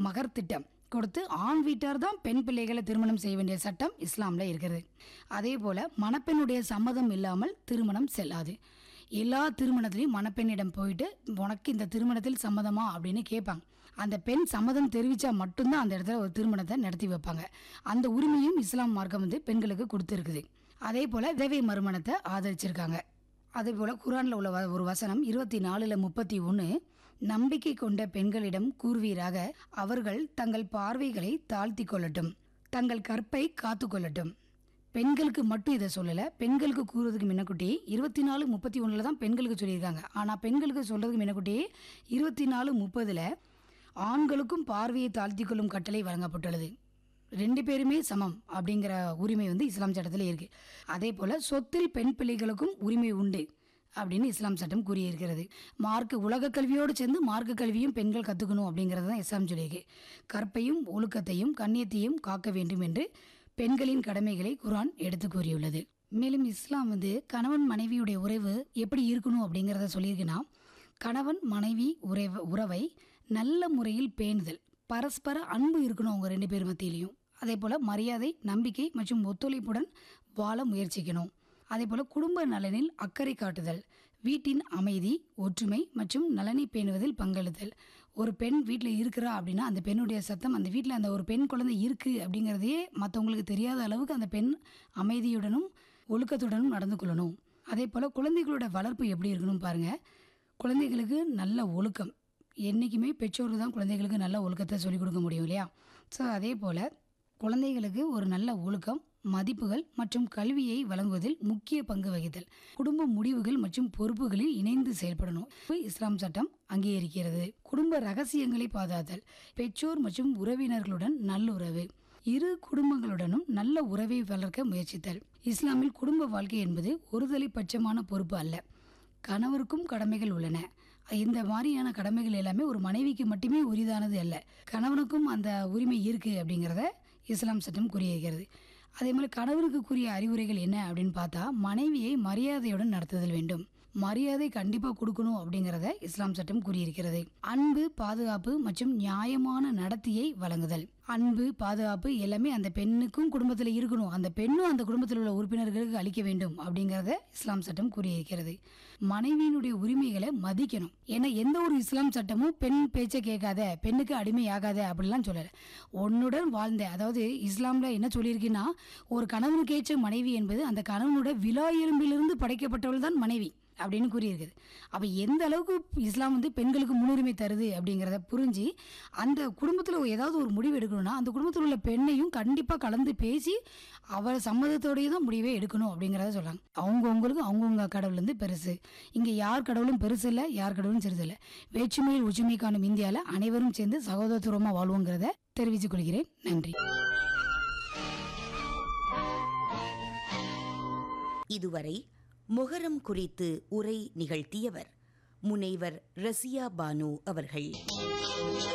மகர் திட்டம் கொடுத்து ஆண் வீட்டார் தான் பெண் பிள்ளைகளை திருமணம் செய்ய வேண்டிய சட்டம் இஸ்லாம்ல இருக்கிறது அதே போல மணப்பெண்ணுடைய சம்மதம் இல்லாமல் திருமணம் செல்லாது எல்லா திருமணத்திலையும் மணப்பெண்ணிடம் போயிட்டு உனக்கு இந்த திருமணத்தில் சம்மதமா அப்படின்னு கேட்பாங்க அந்த பெண் சம்மதம் தெரிவிச்சா மட்டும்தான் அந்த இடத்துல ஒரு திருமணத்தை நடத்தி வைப்பாங்க அந்த உரிமையும் இஸ்லாம் மார்க்கம் வந்து பெண்களுக்கு கொடுத்துருக்குது அதே போல விதவை மறுமணத்தை ஆதரிச்சிருக்காங்க அதே போல குரான்ல உள்ள வ- ஒரு வசனம் இருபத்தி நாலுல முப்பத்தி ஒன்று நம்பிக்கை கொண்ட பெண்களிடம் கூறுவீராக அவர்கள் தங்கள் பார்வைகளை தாழ்த்தி கொள்ளட்டும் தங்கள் கற்பை காத்து கொள்ளட்டும் பெண்களுக்கு மட்டும் இதை சொல்லலை பெண்களுக்கு கூறுறதுக்கு முன்னக்குட்டி இருபத்தி நாலு முப்பத்தி ஒன்றில் தான் பெண்களுக்கு சொல்லியிருக்காங்க ஆனால் பெண்களுக்கு சொல்கிறதுக்கு முன்னக்குட்டி இருபத்தி நாலு முப்பதில் ஆண்களுக்கும் பார்வையை தாழ்த்தி கொள்ளும் கட்டளை வழங்கப்பட்டுள்ளது ரெண்டு பேருமே சமம் அப்படிங்கிற உரிமை வந்து இஸ்லாம் சட்டத்தில் இருக்குது அதே போல் சொத்தில் பெண் பிள்ளைகளுக்கும் உரிமை உண்டு அப்படின்னு இஸ்லாம் சட்டம் கூறியிருக்கிறது மார்க்கு உலக கல்வியோடு சேர்ந்து மார்க்க கல்வியும் பெண்கள் கற்றுக்கணும் அப்படிங்கிறது தான் இஸ்லாம் சொல்லியிருக்கு கற்பையும் ஒழுக்கத்தையும் கண்ணியத்தையும் காக்க வேண்டும் என்று பெண்களின் கடமைகளை குர்ஆன் எடுத்து கூறியுள்ளது மேலும் இஸ்லாம் வந்து கணவன் மனைவியுடைய உறவு எப்படி இருக்கணும் அப்படிங்கிறத சொல்லியிருக்குன்னா கணவன் மனைவி உறவு உறவை நல்ல முறையில் பேணுதல் பரஸ்பர அன்பு இருக்கணும் அவங்க ரெண்டு பேர் மத்தியிலையும் அதே போல் மரியாதை நம்பிக்கை மற்றும் ஒத்துழைப்புடன் வாழ முயற்சிக்கணும் அதே போல் குடும்ப நலனில் அக்கறை காட்டுதல் வீட்டின் அமைதி ஒற்றுமை மற்றும் நலனை பேணுவதில் பங்களித்தல் ஒரு பெண் வீட்டில் இருக்கிறா அப்படின்னா அந்த பெண்ணுடைய சத்தம் அந்த வீட்டில் அந்த ஒரு பெண் குழந்தை இருக்குது அப்படிங்கிறதையே மற்றவங்களுக்கு தெரியாத அளவுக்கு அந்த பெண் அமைதியுடனும் ஒழுக்கத்துடனும் நடந்து கொள்ளணும் அதே போல் குழந்தைகளோட வளர்ப்பு எப்படி இருக்கணும் பாருங்கள் குழந்தைகளுக்கு நல்ல ஒழுக்கம் என்றைக்குமே பெற்றோர்கள் தான் குழந்தைகளுக்கு நல்ல ஒழுக்கத்தை சொல்லிக் கொடுக்க முடியும் இல்லையா ஸோ அதே போல் குழந்தைகளுக்கு ஒரு நல்ல ஒழுக்கம் மதிப்புகள் மற்றும் கல்வியை வழங்குவதில் முக்கிய பங்கு வகித்தல் குடும்ப முடிவுகள் மற்றும் பொறுப்புகளில் இணைந்து செயல்படணும் இது இஸ்லாம் சட்டம் அங்கீகரிக்கிறது குடும்ப ரகசியங்களை பாதுகாத்தல் பெற்றோர் மற்றும் உறவினர்களுடன் நல்லுறவு இரு குடும்பங்களுடனும் நல்ல உறவை வளர்க்க முயற்சித்தல் இஸ்லாமில் குடும்ப வாழ்க்கை என்பது ஒருதலை பட்சமான பொறுப்பு அல்ல கணவருக்கும் கடமைகள் உள்ளன இந்த மாதிரியான கடமைகள் எல்லாமே ஒரு மனைவிக்கு மட்டுமே உரிதானது அல்ல கணவனுக்கும் அந்த உரிமை இருக்கு அப்படிங்கிறத இஸ்லாம் சட்டம் கூறியிருக்கிறது அதே மாதிரி கணவருக்கு கூறிய அறிவுரைகள் என்ன அப்படின்னு பார்த்தா மனைவியை மரியாதையுடன் நடத்துதல் வேண்டும் மரியாதை கண்டிப்பாக கொடுக்கணும் அப்படிங்கிறத இஸ்லாம் சட்டம் கூறியிருக்கிறது அன்பு பாதுகாப்பு மற்றும் நியாயமான நடத்தையை வழங்குதல் அன்பு பாதுகாப்பு எல்லாமே அந்த பெண்ணுக்கும் குடும்பத்தில் இருக்கணும் அந்த பெண்ணும் அந்த குடும்பத்தில் உள்ள உறுப்பினர்களுக்கு அளிக்க வேண்டும் அப்படிங்கிறத இஸ்லாம் சட்டம் கூறியிருக்கிறது மனைவியினுடைய உரிமைகளை மதிக்கணும் ஏன்னா எந்த ஒரு இஸ்லாம் சட்டமும் பெண் பேச்சை கேட்காத பெண்ணுக்கு அடிமையாகாத அப்படிலாம் சொல்லலை உன்னுடன் வாழ்ந்த அதாவது இஸ்லாமில் என்ன சொல்லியிருக்குன்னா ஒரு கணவனுக்கு ஏற்ற மனைவி என்பது அந்த கணவனோட விழா எலும்பிலிருந்து படைக்கப்பட்டவள் தான் மனைவி அப்படின்னு கூறியிருக்குது அப்போ எந்த அளவுக்கு இஸ்லாம் வந்து பெண்களுக்கு முன்னுரிமை தருது அப்படிங்கிறத புரிஞ்சு அந்த குடும்பத்தில் ஏதாவது ஒரு முடிவு எடுக்கணும்னா அந்த குடும்பத்தில் உள்ள பெண்ணையும் கண்டிப்பாக கலந்து பேசி அவள் சம்மதத்தோடயே தான் முடிவே எடுக்கணும் அப்படிங்கிறத சொல்கிறாங்க அவங்கவுங்களுக்கு அவங்கவுங்க கடவுள் வந்து பெருசு இங்கே யார் கடவுளும் பெருசு இல்லை யார் கடவுளும் சிறிது இல்லை வேற்றுமையில் ஒற்றுமை காணும் இந்தியாவில் அனைவரும் சேர்ந்து சகோதரத்துவமாக வாழ்வோங்கிறத தெரிவித்துக் கொள்கிறேன் நன்றி இதுவரை முகரம் குறித்து உரை நிகழ்த்தியவர் முனைவர் ரசியா பானு அவர்கள்